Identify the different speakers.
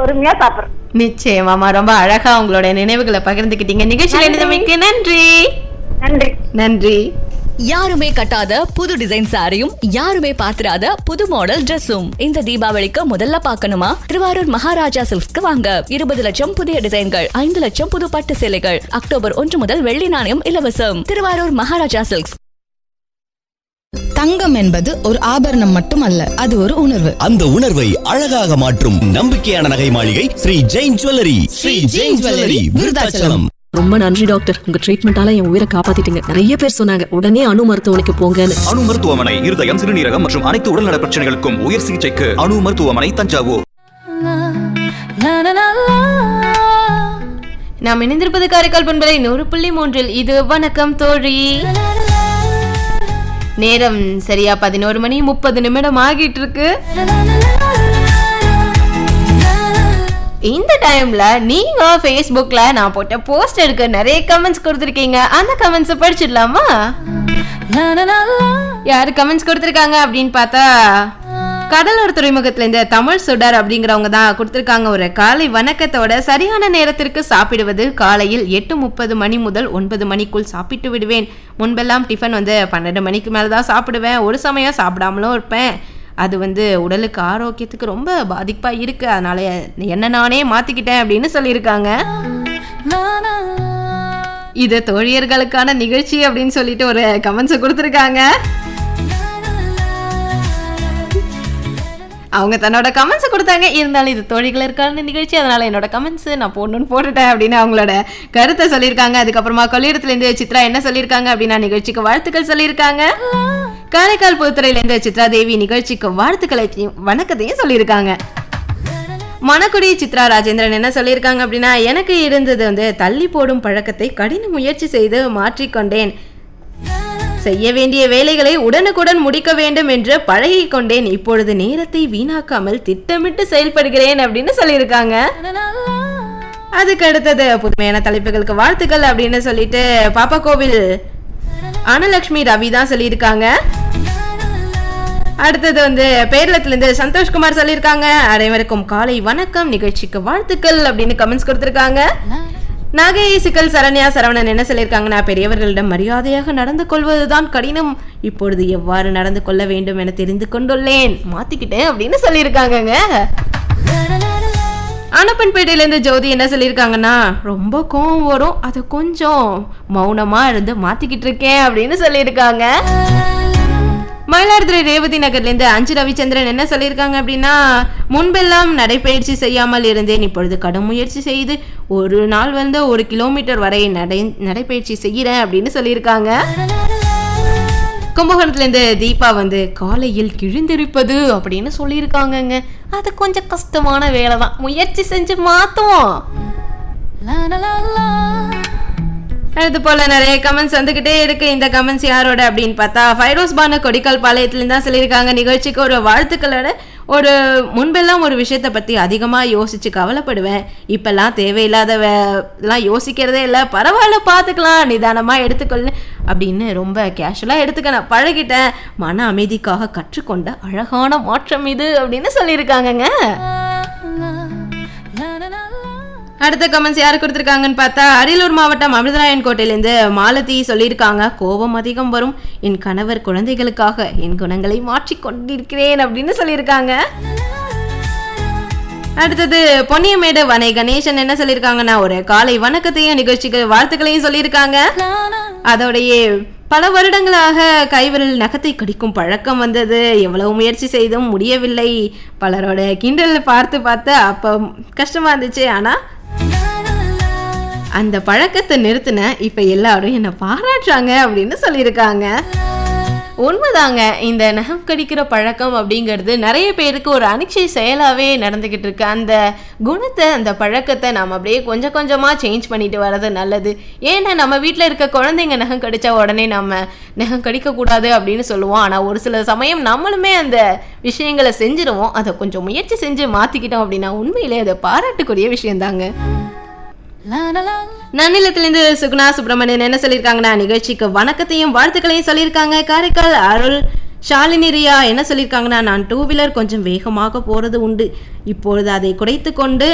Speaker 1: பொறுமையா சாப்பிடுறேன்
Speaker 2: நிச்சயமாமா ரொம்ப அழகா உங்களோட நினைவுகளை பகிர்ந்துக்கிட்டீங்க நிகழ்ச்சியில் இருந்தமைக்கு நன்றி
Speaker 1: நன்றி
Speaker 2: நன்றி
Speaker 3: யாருமே கட்டாத புது டிசைன் சாரியும் யாருமே பாத்திராத புது மாடல் Dressum இந்த தீபாவளிக்கு முதல்ல பார்க்கணுமா திருவாரூர் மகாராஜா சில்க்ஸ்க்கு வாங்க இருபது லட்சம் புதிய டிசைன்கள் ஐந்து லட்சம் புது பட்டு சேலைகள் அக்டோபர் ஒன்று முதல் வெள்ளி நாணயம் இலவசம் திருவாரூர் மகாராஜா சில்க்ஸ்
Speaker 4: தங்கம் என்பது ஒரு ஆபரணம் மட்டுமல்ல அது ஒரு உணர்வு
Speaker 5: அந்த உணர்வை அழகாக மாற்றும் நம்பிக்கையான நகை மாளிகை ஸ்ரீ ஜெயின் ஜுவல்லரி ஸ்ரீ ஜெயின் ஜுவல்லரி விருதாச்சலம்
Speaker 6: ரொம்ப நன்றி டாக்டர் உங்க ட்ரீட்மெண்டால என் உயிரை காப்பாத்திட்டீங்க நிறைய பேர் சொன்னாங்க உடனே அணு மருத்துவமனைக்கு போங்கன்னு
Speaker 7: அணு மருத்துவமனை இருதயம் சிறுநீரகம் மற்றும் அனைத்து உடல்நல பிரச்சனைகளுக்கும் உயர் சிகிச்சைக்கு அணு மருத்துவமனை தஞ்சாவூர்
Speaker 2: நாம் இணைந்திருப்பது காரைக்கால் பண்பலை நூறு புள்ளி மூன்றில் இது வணக்கம் தோழி நேரம் சரியா பதினோரு மணி முப்பது நிமிடம் ஆகிட்டு இருக்கு இந்த டைம்ல நீங்க ஃபேஸ்புக்ல நான் போட்ட போஸ்டருக்கு நிறைய கமெண்ட்ஸ் கொடுத்துருக்கீங்க அந்த கமெண்ட்ஸ் படிச்சிடலாமா யாரு கமெண்ட்ஸ் கொடுத்துருக்காங்க அப்படின்னு பார்த்தா கடலூர் துறைமுகத்துல இந்த தமிழ் சுடர் அப்படிங்கிறவங்க தான் கொடுத்துருக்காங்க ஒரு காலை வணக்கத்தோட சரியான நேரத்திற்கு சாப்பிடுவது காலையில் எட்டு முப்பது மணி முதல் ஒன்பது மணிக்குள் சாப்பிட்டு விடுவேன் முன்பெல்லாம் டிஃபன் வந்து பன்னெண்டு மணிக்கு மேலே தான் சாப்பிடுவேன் ஒரு சமயம் சாப்பிடாமலும் இருப்பேன் அது வந்து உடலுக்கு ஆரோக்கியத்துக்கு ரொம்ப பாதிப்பாக இருக்குது அதனால என்ன நானே மாற்றிக்கிட்டேன் அப்படின்னு சொல்லியிருக்காங்க இது தோழியர்களுக்கான நிகழ்ச்சி அப்படின்னு சொல்லிட்டு ஒரு கமெண்ட்ஸை கொடுத்துருக்காங்க அவங்க தன்னோட கமெண்ட்ஸ் கொடுத்தாங்க இருந்தாலும் இது தோழிகளுக்கான நிகழ்ச்சி அதனால என்னோட கமெண்ட்ஸ் நான் போடணும்னு போட்டுட்டேன் அப்படின்னு அவங்களோட கருத்தை சொல்லியிருக்காங்க அதுக்கப்புறமா கொள்ளிடத்துலேருந்து சித்ரா என்ன சொல்லியிருக்காங்க அப்படின்னா நிகழ்ச்சிக்கு வாழ்த்துக்கள் சொல்லியிருக்காங்க காரைக்கால் புதுத்துறையிலேருந்து சித்ரா தேவி நிகழ்ச்சிக்கு வாழ்த்துக்களையும் வணக்கத்தையும் சொல்லியிருக்காங்க மணக்குடி சித்ரா ராஜேந்திரன் என்ன சொல்லியிருக்காங்க அப்படின்னா எனக்கு இருந்தது வந்து தள்ளி போடும் பழக்கத்தை கடின முயற்சி செய்து மாற்றிக்கொண்டேன் செய்ய வேண்டிய வேலைகளை உடனுக்குடன் முடிக்க வேண்டும் என்று பழகிக் கொண்டேன் இப்பொழுது நேரத்தை வீணாக்காமல் திட்டமிட்டு செயல்படுகிறேன் அப்படின்னு சொல்லியிருக்காங்க அதுக்கு அடுத்தது புதுமையான தலைப்புகளுக்கு வாழ்த்துக்கள் அப்படின்னு சொல்லிட்டு பாப்பா கோவில் அனலட்சுமி ரவி தான் சொல்லியிருக்காங்க அடுத்தது வந்து பேரளத்திலிருந்து சந்தோஷ்குமார் சொல்லியிருக்காங்க அனைவருக்கும் காலை வணக்கம் நிகழ்ச்சிக்கு வாழ்த்துக்கள் அப்படின்னு கமெண்ட்ஸ் கொடுத்துருக்காங்க நகை சிக்கல் சரண்யா சரவணன் என்ன சொல்லியிருக்காங்கன்னா பெரியவர்களிடம் மரியாதையாக நடந்து கொள்வதுதான் கடினம் இப்பொழுது எவ்வாறு நடந்து கொள்ள வேண்டும் என தெரிந்து கொண்டுள்ளேன் மாத்திக்கிட்டேன் அப்படின்னு சொல்லியிருக்காங்கங்க அனப்பன்பேட்டையிலேருந்து ஜோதி என்ன சொல்லியிருக்காங்கன்னா ரொம்ப கோவம் வரும் அதை கொஞ்சம் மௌனமா இருந்து மாத்திக்கிட்டு இருக்கேன் அப்படின்னு சொல்லியிருக்காங்க மயிலாடுதுறை ரேவதி நகர்லேருந்து அஞ்சு ரவிச்சந்திரன் என்ன சொல்லியிருக்காங்க அப்படின்னா முன்பெல்லாம் நடைப்பயிற்சி செய்யாமல் இருந்தேன் இப்பொழுது கடும் முயற்சி செய்து ஒரு நாள் வந்து ஒரு கிலோமீட்டர் வரை நடை நடைப்பயிற்சி செய்கிறேன் அப்படின்னு சொல்லியிருக்காங்க கும்பகோணத்துலேருந்து தீபா வந்து காலையில் கிழிந்திருப்பது அப்படின்னு சொல்லியிருக்காங்கங்க அது கொஞ்சம் கஷ்டமான வேலை தான் முயற்சி செஞ்சு மாற்றுவோம் அது போல நிறைய கமெண்ட்ஸ் வந்துகிட்டே இருக்கு இந்த கமெண்ட்ஸ் யாரோட அப்படின்னு பார்த்தா ஃபைரோஸ் பானு கொடிக்கல் பாளையத்துலேருந்து தான் சொல்லியிருக்காங்க நிகழ்ச்சிக்கு ஒரு வாழ்த்துக்களோட ஒரு முன்பெல்லாம் ஒரு விஷயத்தை பற்றி அதிகமாக யோசிச்சு கவலைப்படுவேன் இப்பெல்லாம் தேவையில்லாத வே எல்லாம் யோசிக்கிறதே இல்லை பரவாயில்ல பார்த்துக்கலாம் நிதானமாக எடுத்துக்கொள்ளு அப்படின்னு ரொம்ப கேஷுவலாக எடுத்துக்க நான் பழகிட்டேன் மன அமைதிக்காக கற்றுக்கொண்ட அழகான மாற்றம் இது அப்படின்னு சொல்லியிருக்காங்கங்க அடுத்த கமெண்ட்ஸ் யார் கொடுத்துருக்காங்கன்னு பார்த்தா அரியலூர் மாவட்டம் அமிர்தராயன் கோட்டையிலேருந்து மாலதி சொல்லியிருக்காங்க கோபம் அதிகம் வரும் என் கணவர் குழந்தைகளுக்காக என் குணங்களை மாற்றிக் கொண்டிருக்கிறேன் அப்படின்னு சொல்லியிருக்காங்க அடுத்தது பொன்னியமேடு வனை கணேசன் என்ன சொல்லியிருக்காங்கன்னா ஒரு காலை வணக்கத்தையும் நிகழ்ச்சிக்கு வாழ்த்துக்களையும் சொல்லியிருக்காங்க அதோடையே பல வருடங்களாக கைவிரல் நகத்தை கடிக்கும் பழக்கம் வந்தது எவ்வளவு முயற்சி செய்தும் முடியவில்லை பலரோட கிண்டல் பார்த்து பார்த்து அப்போ கஷ்டமா இருந்துச்சு ஆனால் அந்த பழக்கத்தை நிறுத்தின இப்போ எல்லாரும் என்னை பாராட்டுறாங்க அப்படின்னு சொல்லியிருக்காங்க உண்மைதாங்க இந்த நகம் கடிக்கிற பழக்கம் அப்படிங்கிறது நிறைய பேருக்கு ஒரு அனிச்சை செயலாகவே நடந்துக்கிட்டு இருக்கு அந்த குணத்தை அந்த பழக்கத்தை நாம் அப்படியே கொஞ்சம் கொஞ்சமாக சேஞ்ச் பண்ணிட்டு வர்றது நல்லது ஏன்னா நம்ம வீட்டில் இருக்க குழந்தைங்க நகம் கடிச்சா உடனே நம்ம நகம் கடிக்கக்கூடாது அப்படின்னு சொல்லுவோம் ஆனால் ஒரு சில சமயம் நம்மளுமே அந்த விஷயங்களை செஞ்சிருவோம் அதை கொஞ்சம் முயற்சி செஞ்சு மாற்றிக்கிட்டோம் அப்படின்னா உண்மையிலே அதை பாராட்டுக்குரிய விஷயம்தாங்க நன்னிலத்திலிருந்து சுகுணா சுப்பிரமணியன் என்ன சொல்லியிருக்காங்கன்னா நிகழ்ச்சிக்கு வணக்கத்தையும் வாழ்த்துக்களையும் சொல்லியிருக்காங்க காரைக்கால் அருள் ஷாலினி ரியா என்ன சொல்லியிருக்காங்கன்னா நான் டூ வீலர் கொஞ்சம் வேகமாக போகிறது உண்டு இப்பொழுது அதை குறைத்து கொண்டு